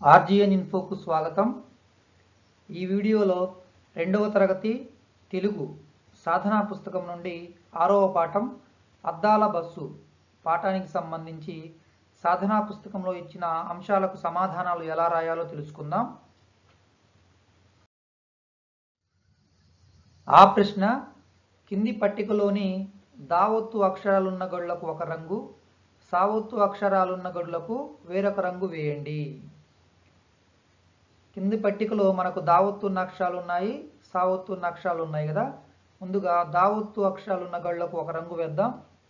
ఆర్జిఎన్ ఇన్ఫోకు స్వాగతం ఈ వీడియోలో రెండవ తరగతి తెలుగు సాధనా పుస్తకం నుండి ఆరవ పాఠం అద్దాల బస్సు పాఠానికి సంబంధించి సాధనా పుస్తకంలో ఇచ్చిన అంశాలకు సమాధానాలు ఎలా రాయాలో తెలుసుకుందాం ఆ ప్రశ్న కింది పట్టికలోని దావొత్తు అక్షరాలున్న గడులకు ఒక రంగు సావొత్తు అక్షరాలున్న గడులకు వేరొక రంగు వేయండి కింది పట్టికలో మనకు దావొత్తున్న అక్షరాలు ఉన్నాయి సావొత్తున్న అక్షరాలు ఉన్నాయి కదా ముందుగా దావొత్తు అక్షరాలున్న గడులకు ఒక రంగు వేద్దాం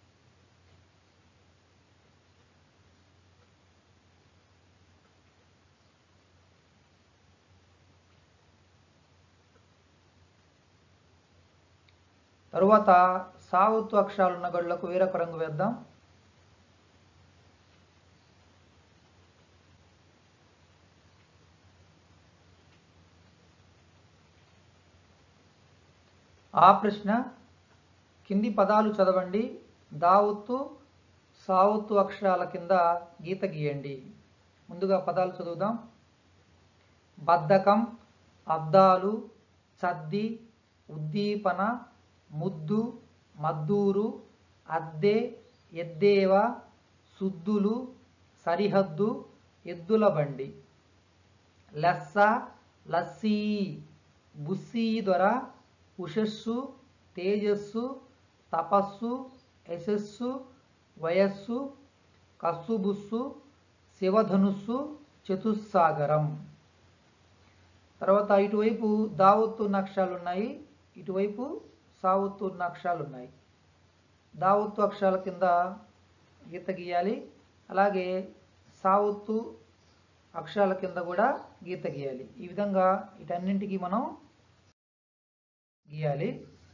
తరువాత సావొత్తు అక్షరాలున్న గడులకు వేరొక రంగు వేద్దాం ఆ ప్రశ్న కింది పదాలు చదవండి దావొత్తు సావొత్తు అక్షరాల కింద గీత గీయండి ముందుగా పదాలు చదువుదాం బద్ధకం అద్దాలు చద్ది ఉద్దీపన ముద్దు మద్దూరు అద్దె ఎద్దేవ సుద్దులు సరిహద్దు ఎద్దుల బండి లెస్స లస్సీ బుస్సీ దొర ఉషస్సు తేజస్సు తపస్సు యశస్సు వయస్సు కస్సుబుస్సు శివధనుస్సు చతుస్సాగరం తర్వాత ఇటువైపు దావొత్తు అక్షరాలు ఉన్నాయి ఇటువైపు సావొత్తు అక్షరాలు ఉన్నాయి దావొత్తు అక్షరాల కింద గీత గీయాలి అలాగే సావొత్తు అక్షరాల కింద కూడా గీత గీయాలి ఈ విధంగా వీటన్నింటికి మనం గీయాలి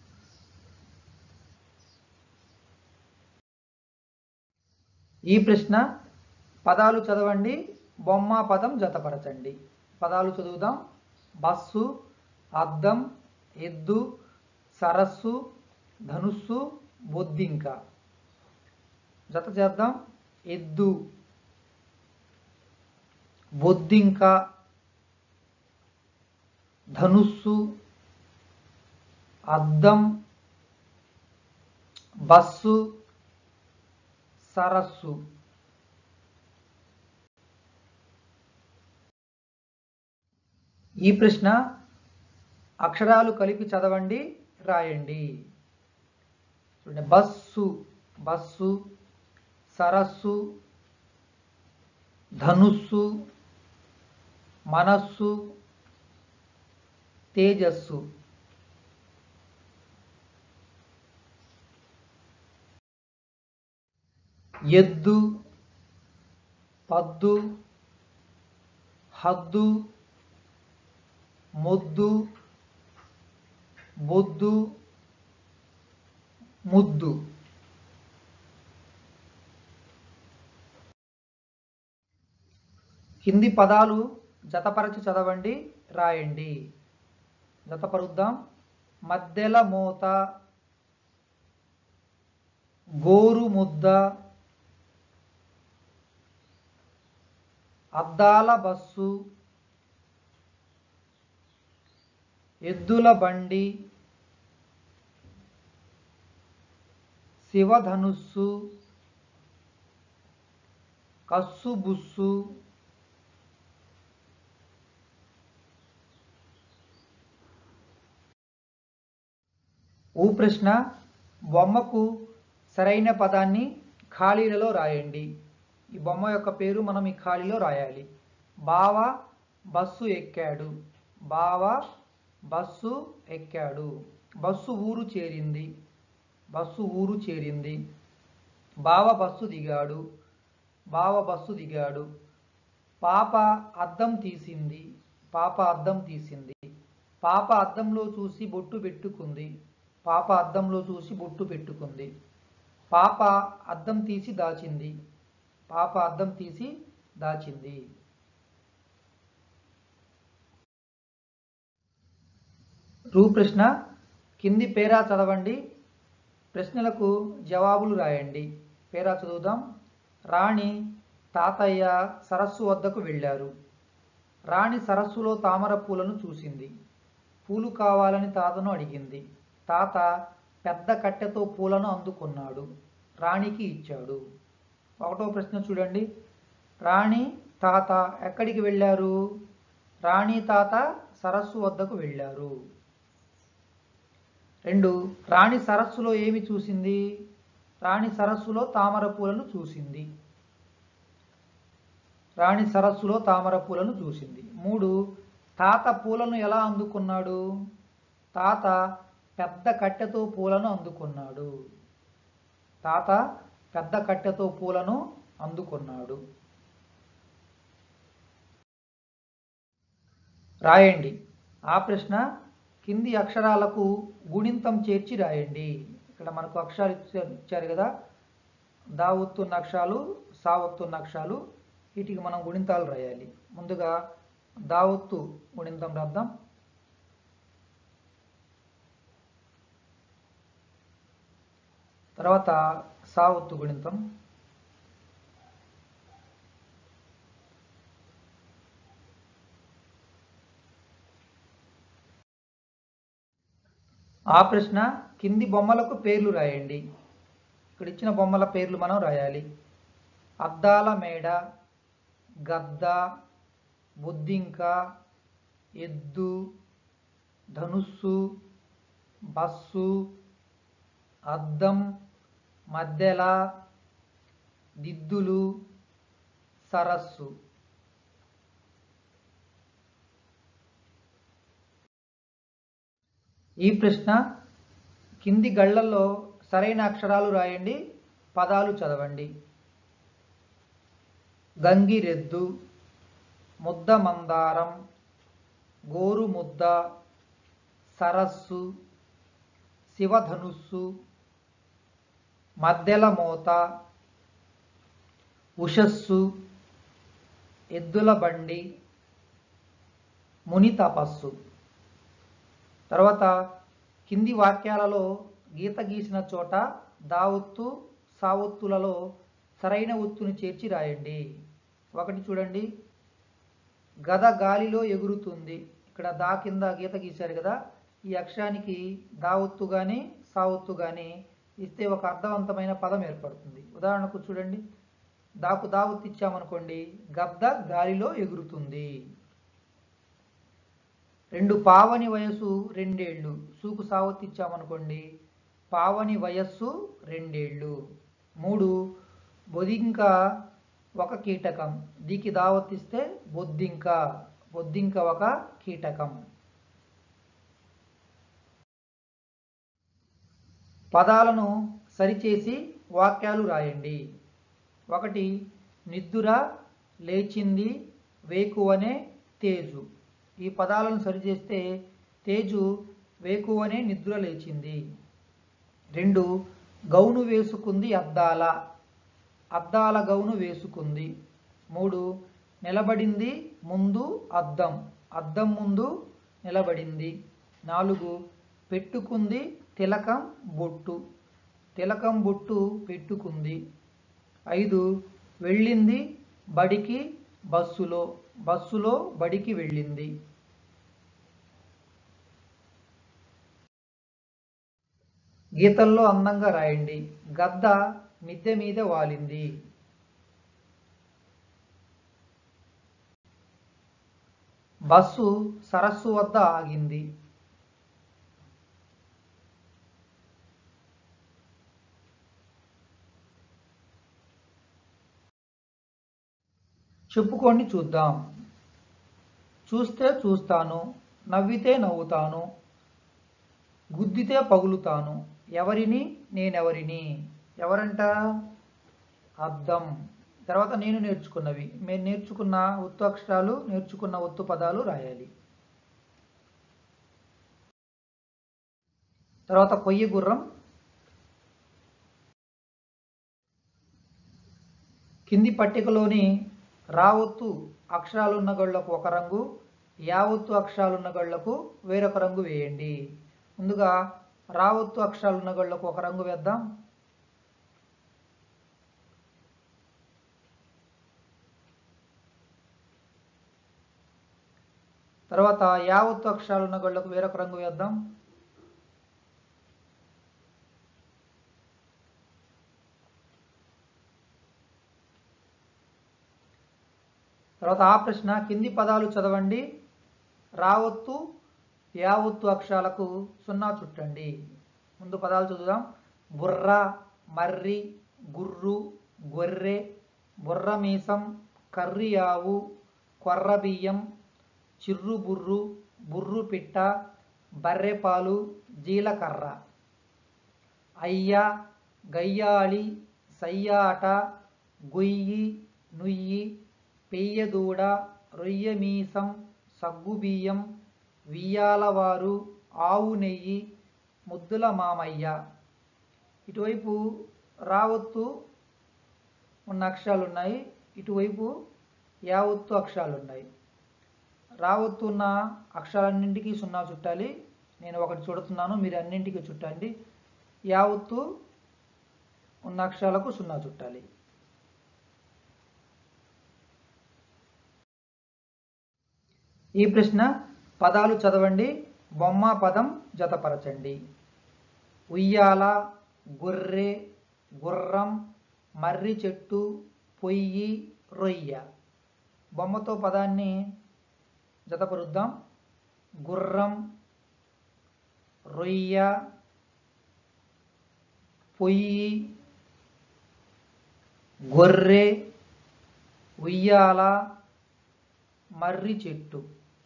ఈ ప్రశ్న పదాలు చదవండి బొమ్మ పదం జతపరచండి పదాలు చదువుదాం బస్సు అద్దం ఎద్దు సరస్సు ధనుస్సు బొద్దింక జత చేద్దాం ఎద్దు బొద్దింక ధనుస్సు అద్దం బస్సు సరస్సు ఈ ప్రశ్న అక్షరాలు కలిపి చదవండి రాయండి చూడండి బస్సు బస్సు సరస్సు ధనుస్సు మనస్సు తేజస్సు ఎద్దు పద్దు హద్దు మొద్దు బొద్దు ముద్దు కింది పదాలు జతపరచి చదవండి రాయండి జతపరుద్దాం మద్దెల మూత గోరు ముద్ద అద్దాల బస్సు ఎద్దుల బండి శివధనుస్సు కస్సు బుస్సు ఊ ప్రశ్న బొమ్మకు సరైన పదాన్ని ఖాళీలలో రాయండి ఈ బొమ్మ యొక్క పేరు మనం ఈ ఖాళీలో రాయాలి బావ బస్సు ఎక్కాడు బావ బస్సు ఎక్కాడు బస్సు ఊరు చేరింది బస్సు ఊరు చేరింది బావ బస్సు దిగాడు బావ బస్సు దిగాడు పాప అద్దం తీసింది పాప అద్దం తీసింది పాప అద్దంలో చూసి బొట్టు పెట్టుకుంది పాప అద్దంలో చూసి బొట్టు పెట్టుకుంది పాప అద్దం తీసి దాచింది పాప అద్దం తీసి దాచింది రూ ప్రశ్న కింది పేరా చదవండి ప్రశ్నలకు జవాబులు రాయండి పేరా చదువుదాం రాణి తాతయ్య సరస్సు వద్దకు వెళ్ళారు రాణి సరస్సులో తామర పూలను చూసింది పూలు కావాలని తాతను అడిగింది తాత పెద్ద కట్టెతో పూలను అందుకున్నాడు రాణికి ఇచ్చాడు ఒకటో ప్రశ్న చూడండి రాణి తాత ఎక్కడికి వెళ్ళారు రాణి తాత సరస్సు వద్దకు వెళ్ళారు రెండు రాణి సరస్సులో ఏమి చూసింది రాణి సరస్సులో తామర పూలను చూసింది రాణి సరస్సులో తామర పూలను చూసింది మూడు తాత పూలను ఎలా అందుకున్నాడు తాత పెద్ద కట్టెతో పూలను అందుకున్నాడు తాత పెద్ద కట్టెతో పూలను అందుకున్నాడు రాయండి ఆ ప్రశ్న కింది అక్షరాలకు గుణింతం చేర్చి రాయండి ఇక్కడ మనకు అక్షరాలు ఇచ్చారు ఇచ్చారు కదా దా ఒత్తున్న అక్షరాలు సా ఒత్తున్న అక్షరాలు వీటికి మనం గుణింతాలు రాయాలి ముందుగా దా ఒత్తు గుణింతం రాద్దాం తర్వాత సా ఒత్తు గుణింతం ఆ ప్రశ్న కింది బొమ్మలకు పేర్లు రాయండి ఇక్కడ ఇచ్చిన బొమ్మల పేర్లు మనం రాయాలి అద్దాల మేడ గద్ద బొద్దింక ఎద్దు ధనుస్సు బస్సు అద్దం మద్దెల దిద్దులు సరస్సు ఈ ప్రశ్న కింది గళ్లలో సరైన అక్షరాలు రాయండి పదాలు చదవండి గంగిరెద్దు ముద్ద మందారం గోరు ముద్ద సరస్సు శివధనుస్సు మద్దెల మోత ఉషస్సు ఎద్దుల బండి ముని తపస్సు తర్వాత కింది వాక్యాలలో గీత గీసిన చోట దావొత్తు సావొత్తులలో సరైన ఒత్తుని చేర్చి రాయండి ఒకటి చూడండి గద గాలిలో ఎగురుతుంది ఇక్కడ దా కింద గీత గీశారు కదా ఈ అక్షరానికి దా ఒత్తు కానీ సా ఒత్తు కానీ ఇస్తే ఒక అర్థవంతమైన పదం ఏర్పడుతుంది ఉదాహరణకు చూడండి దాకు దా ఒత్తు ఇచ్చామనుకోండి గద్ద గాలిలో ఎగురుతుంది రెండు పావని వయస్సు రెండేళ్ళు సూకు సావత్తు ఇచ్చామనుకోండి పావని వయస్సు రెండేళ్ళు మూడు బొదింక ఒక కీటకం దీనికి దావత్తిస్తే బొద్దింక బొద్దింక ఒక కీటకం పదాలను సరిచేసి వాక్యాలు రాయండి ఒకటి నిద్దుర లేచింది వేకువనే తేజు ఈ పదాలను సరిచేస్తే తేజు వేకువనే నిద్ర లేచింది రెండు గౌను వేసుకుంది అద్దాల అద్దాల గౌను వేసుకుంది మూడు నిలబడింది ముందు అద్దం అద్దం ముందు నిలబడింది నాలుగు పెట్టుకుంది తిలకం బొట్టు తిలకం బొట్టు పెట్టుకుంది ఐదు వెళ్ళింది బడికి బస్సులో బస్సులో బడికి వెళ్ళింది గీతల్లో అందంగా రాయండి గద్ద మిద్దె మీద వాలింది బస్సు సరస్సు వద్ద ఆగింది చెప్పుకోండి చూద్దాం చూస్తే చూస్తాను నవ్వితే నవ్వుతాను గుద్దితే పగులుతాను ఎవరిని నేనెవరిని ఎవరంట అద్దం తర్వాత నేను నేర్చుకున్నవి మేము నేర్చుకున్న ఒత్తు అక్షరాలు నేర్చుకున్న ఒత్తు పదాలు రాయాలి తర్వాత కొయ్య గుర్రం కింది పట్టికలోని రావొత్తు అక్షరాలున్న గళ్ళకు ఒక రంగు యావొత్తు అక్షరాలున్న గళ్ళకు వేరొక రంగు వేయండి ముందుగా రావొత్తు అక్షరాలున్న గళ్ళకు ఒక రంగు వేద్దాం తర్వాత యావత్తు అక్షరాలు ఉన్న గళ్ళకు వేరొక రంగు వేద్దాం తర్వాత ఆ ప్రశ్న కింది పదాలు చదవండి రావత్తు యావత్తు అక్షరాలకు సున్నా చుట్టండి ముందు పదాలు చదువుదాం బుర్ర మర్రి గుర్రు గొర్రె బుర్ర మీసం కర్రి ఆవు కొర్ర బియ్యం చిర్రు బుర్రు బుర్రు పిట్ట బర్రెపాలు జీలకర్ర అయ్య గయ్యాళి సయ్యాట గొయ్యి నుయ్యి పెయ్యదూడ రొయ్య మీసం సగ్గుబియ్యం వియ్యాలవారు ఆవు నెయ్యి ముద్దుల మామయ్య ఇటువైపు రావత్తు ఉన్న అక్షరాలు ఉన్నాయి ఇటువైపు యావత్తు అక్షరాలు ఉన్నాయి రావత్తు ఉన్న అక్షరాలన్నింటికి సున్నా చుట్టాలి నేను ఒకటి చుడుతున్నాను మీరు అన్నింటికి చుట్టండి యావత్తు ఉన్న అక్షరాలకు సున్నా చుట్టాలి ఈ ప్రశ్న పదాలు చదవండి బొమ్మ పదం జతపరచండి ఉయ్యాల గొర్రె గుర్రం మర్రి చెట్టు పొయ్యి రొయ్య బొమ్మతో పదాన్ని జతపరుద్దాం గుర్రం రొయ్య పొయ్యి గొర్రె ఉయ్యాల మర్రి చెట్టు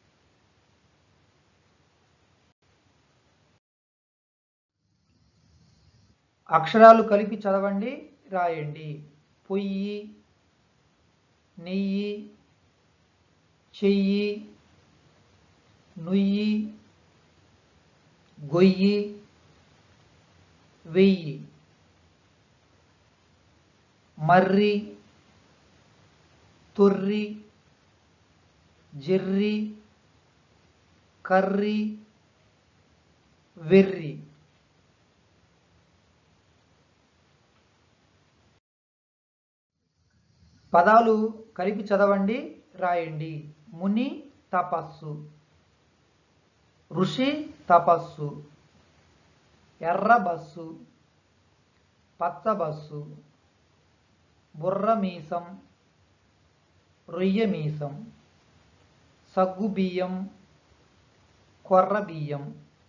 అక్షరాలు కలిపి చదవండి రాయండి పొయ్యి నెయ్యి చెయ్యి నుయ్యి గొయ్యి వెయ్యి మర్రి తొర్రి జెర్రి కర్రి వెర్రి పదాలు కలిపి చదవండి రాయండి ముని తపస్సు ఋషి తపస్సు ఎర్ర బస్సు పచ్చ బస్సు బుర్ర మీసం రొయ్య మీసం సగ్గు బియ్యం కొర్ర బియ్యం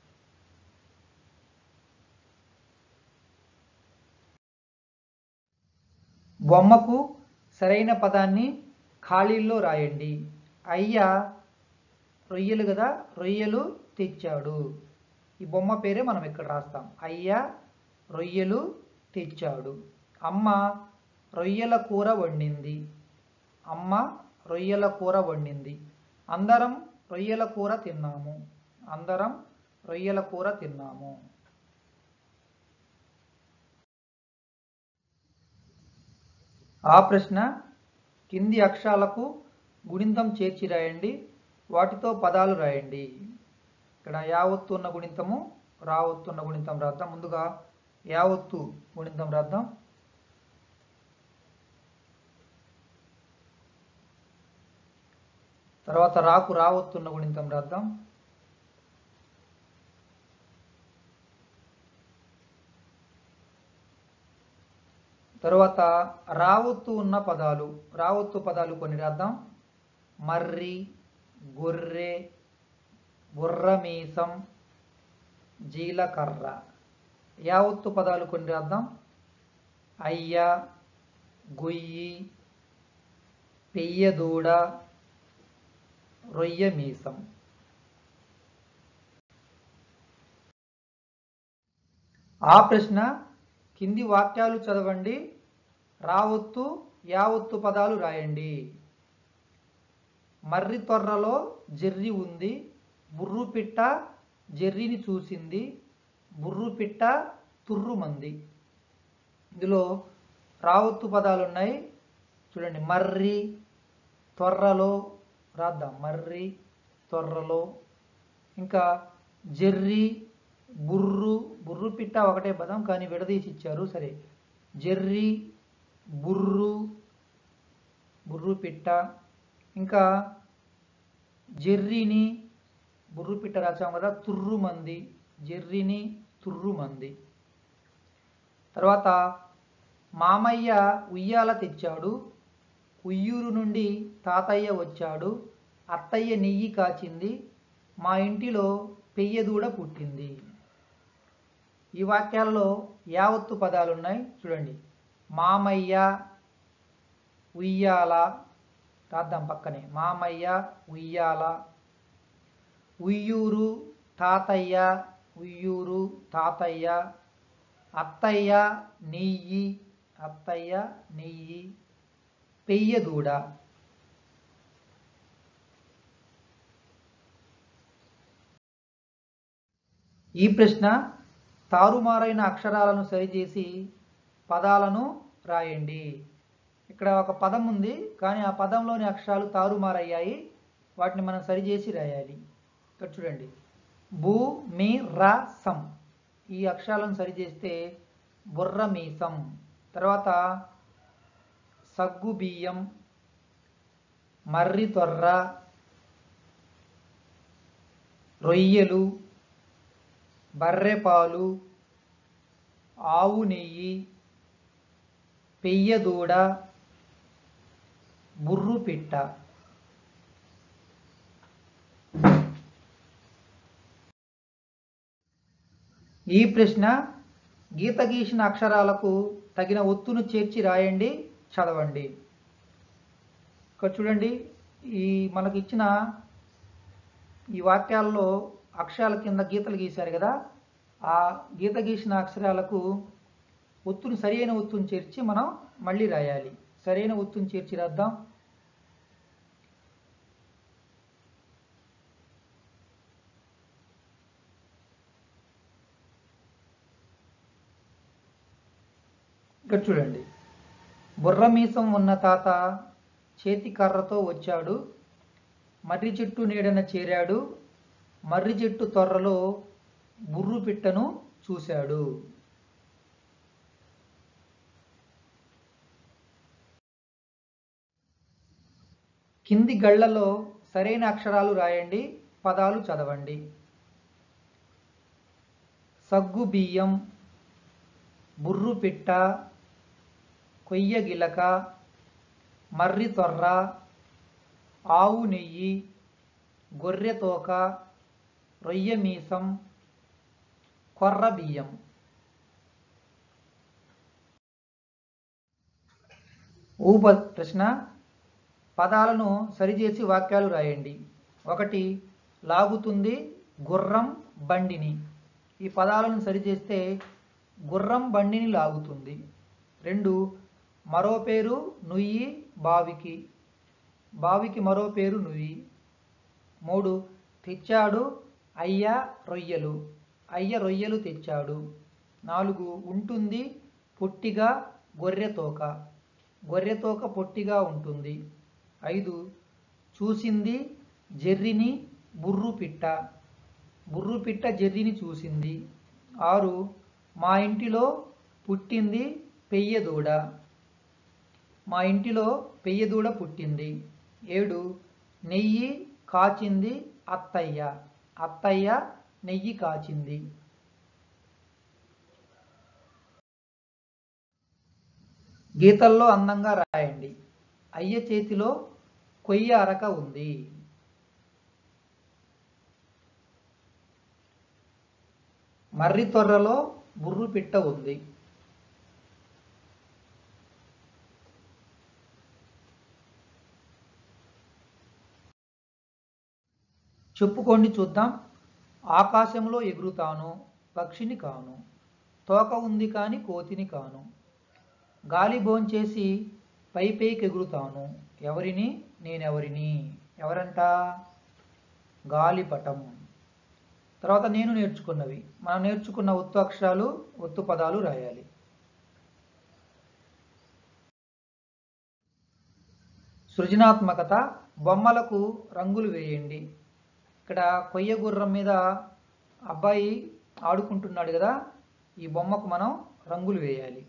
బొమ్మకు సరైన పదాన్ని ఖాళీల్లో రాయండి అయ్య రొయ్యలు కదా రొయ్యలు తెచ్చాడు ఈ బొమ్మ పేరే మనం ఇక్కడ రాస్తాం అయ్య రొయ్యలు తెచ్చాడు అమ్మ రొయ్యల కూర వండింది అమ్మ రొయ్యల కూర వండింది అందరం రొయ్యల కూర తిన్నాము అందరం రొయ్యల కూర తిన్నాము ఆ ప్రశ్న కింది అక్షరాలకు గుణింతం చేర్చి రాయండి వాటితో పదాలు రాయండి ఇక్కడ యావత్తు ఉన్న గుణింతము రావత్తు ఉన్న గుణింతం రాద్దాం ముందుగా యావత్తు గుణింతం రాద్దాం తర్వాత రాకు రావత్తున్న గుణింతం రాద్దాం తరువాత రావత్తు ఉన్న పదాలు రావత్తు పదాలు కొన్ని రాద్దాం మర్రి గొర్రె బుర్రమీసం జీలకర్ర యావత్తు పదాలు కొన్ని రాద్దాం అయ్య గొయ్యి పెయ్యదూడ రొయ్య మీసం ఆ ప్రశ్న కింది వాక్యాలు చదవండి రావత్తు యావత్తు పదాలు రాయండి మర్రి తొర్రలో జెర్రి ఉంది బుర్రు పిట్ట జెర్రిని చూసింది బుర్రు పిట్ట తుర్రుమంది ఇందులో రావత్తు పదాలు ఉన్నాయి చూడండి మర్రి తొర్రలో రాద్దాం మర్రి తొర్రలో ఇంకా జెర్రి బుర్రు బుర్రు పిట్ట ఒకటే పదం కానీ విడదీసి ఇచ్చారు సరే జెర్రి బుర్రు బుర్రు పిట్ట ఇంకా జెర్రిని బుర్రు పిట్ట రాసాం కదా తుర్రుమంది జెర్రిని తుర్రుమంది తర్వాత మామయ్య ఉయ్యాల తెచ్చాడు ఉయ్యూరు నుండి తాతయ్య వచ్చాడు అత్తయ్య నెయ్యి కాచింది మా ఇంటిలో పెయ్యదూడ పుట్టింది ఈ వాక్యాలలో యావత్తు పదాలు ఉన్నాయి చూడండి మామయ్య ఉయ్యాల రాద్దాం పక్కనే మామయ్య ఉయ్యాల ఉయ్యూరు తాతయ్య ఉయ్యూరు తాతయ్య అత్తయ్య నెయ్యి అత్తయ్య నెయ్యి పెయ్యదూడ ఈ ప్రశ్న తారుమారైన అక్షరాలను సరిచేసి పదాలను రాయండి ఇక్కడ ఒక పదం ఉంది కానీ ఆ పదంలోని అక్షరాలు తారుమారయ్యాయి వాటిని మనం సరిచేసి రాయాలి ఇక్కడ చూడండి భూ మీ ర సం ఈ అక్షరాలను సరిచేస్తే బుర్ర మీసం తర్వాత సగ్గు బియ్యం మర్రి తొర్ర రొయ్యలు బర్రెపాలు ఆవు నెయ్యి పెయ్యదూడ బుర్రు పిట్ట ఈ ప్రశ్న గీత గీసిన అక్షరాలకు తగిన ఒత్తును చేర్చి రాయండి చదవండి ఇక్కడ చూడండి ఈ మనకి ఇచ్చిన ఈ వాక్యాల్లో అక్షరాల కింద గీతలు గీశారు కదా ఆ గీత గీసిన అక్షరాలకు ఒత్తును సరైన ఒత్తును చేర్చి మనం మళ్ళీ రాయాలి సరైన ఒత్తును చేర్చి రాద్దాం ఇక్కడ చూడండి బుర్ర మీసం ఉన్న తాత చేతి కర్రతో వచ్చాడు మర్రి చెట్టు నీడన చేరాడు మర్రి చెట్టు తొర్రలో బుర్రు పిట్టను చూశాడు కింది గళ్లలో సరైన అక్షరాలు రాయండి పదాలు చదవండి సగ్గు బియ్యం బుర్రు పిట్ట కొయ్య గిలక మర్రి తొర్ర ఆవు నెయ్యి గొర్రె తోక రొయ్య మీసం కొర్ర బియ్యం ఊప ప్రశ్న పదాలను సరిచేసి వాక్యాలు రాయండి ఒకటి లాగుతుంది గుర్రం బండిని ఈ పదాలను సరిచేస్తే గుర్రం బండిని లాగుతుంది రెండు మరో పేరు నుయ్యి బావికి బావికి మరో పేరు నుయ్యి మూడు తెచ్చాడు అయ్య రొయ్యలు అయ్య రొయ్యలు తెచ్చాడు నాలుగు ఉంటుంది పొట్టిగా గొర్రె తోక గొర్రె తోక పొట్టిగా ఉంటుంది ఐదు చూసింది జెర్రిని బుర్రు పిట్ట బుర్రు పిట్ట జెర్రిని చూసింది ఆరు మా ఇంటిలో పుట్టింది పెయ్యదూడ మా ఇంటిలో పెయ్యదూడ పుట్టింది ఏడు నెయ్యి కాచింది అత్తయ్య అత్తయ్య నెయ్యి కాచింది గీతల్లో అందంగా రాయండి అయ్య చేతిలో కొయ్య అరక ఉంది మర్రి తొర్రలో బుర్రు పిట్ట ఉంది చెప్పుకోండి చూద్దాం ఆకాశంలో ఎగురుతాను పక్షిని కాను తోక ఉంది కాని కోతిని కాను గాలి భోంచేసి పై పైకి ఎగురుతాను ఎవరిని నేనెవరిని ఎవరంట గాలిపటం తర్వాత నేను నేర్చుకున్నవి మనం నేర్చుకున్న ఒత్తు అక్షరాలు ఒత్తు పదాలు రాయాలి సృజనాత్మకత బొమ్మలకు రంగులు వేయండి ఇక్కడ కొయ్య గుర్రం మీద అబ్బాయి ఆడుకుంటున్నాడు కదా ఈ బొమ్మకు మనం రంగులు వేయాలి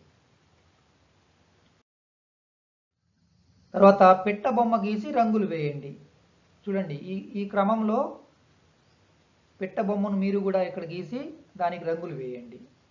తర్వాత పిట్ట బొమ్మ గీసి రంగులు వేయండి చూడండి ఈ ఈ క్రమంలో పిట్ట బొమ్మను మీరు కూడా ఇక్కడ గీసి దానికి రంగులు వేయండి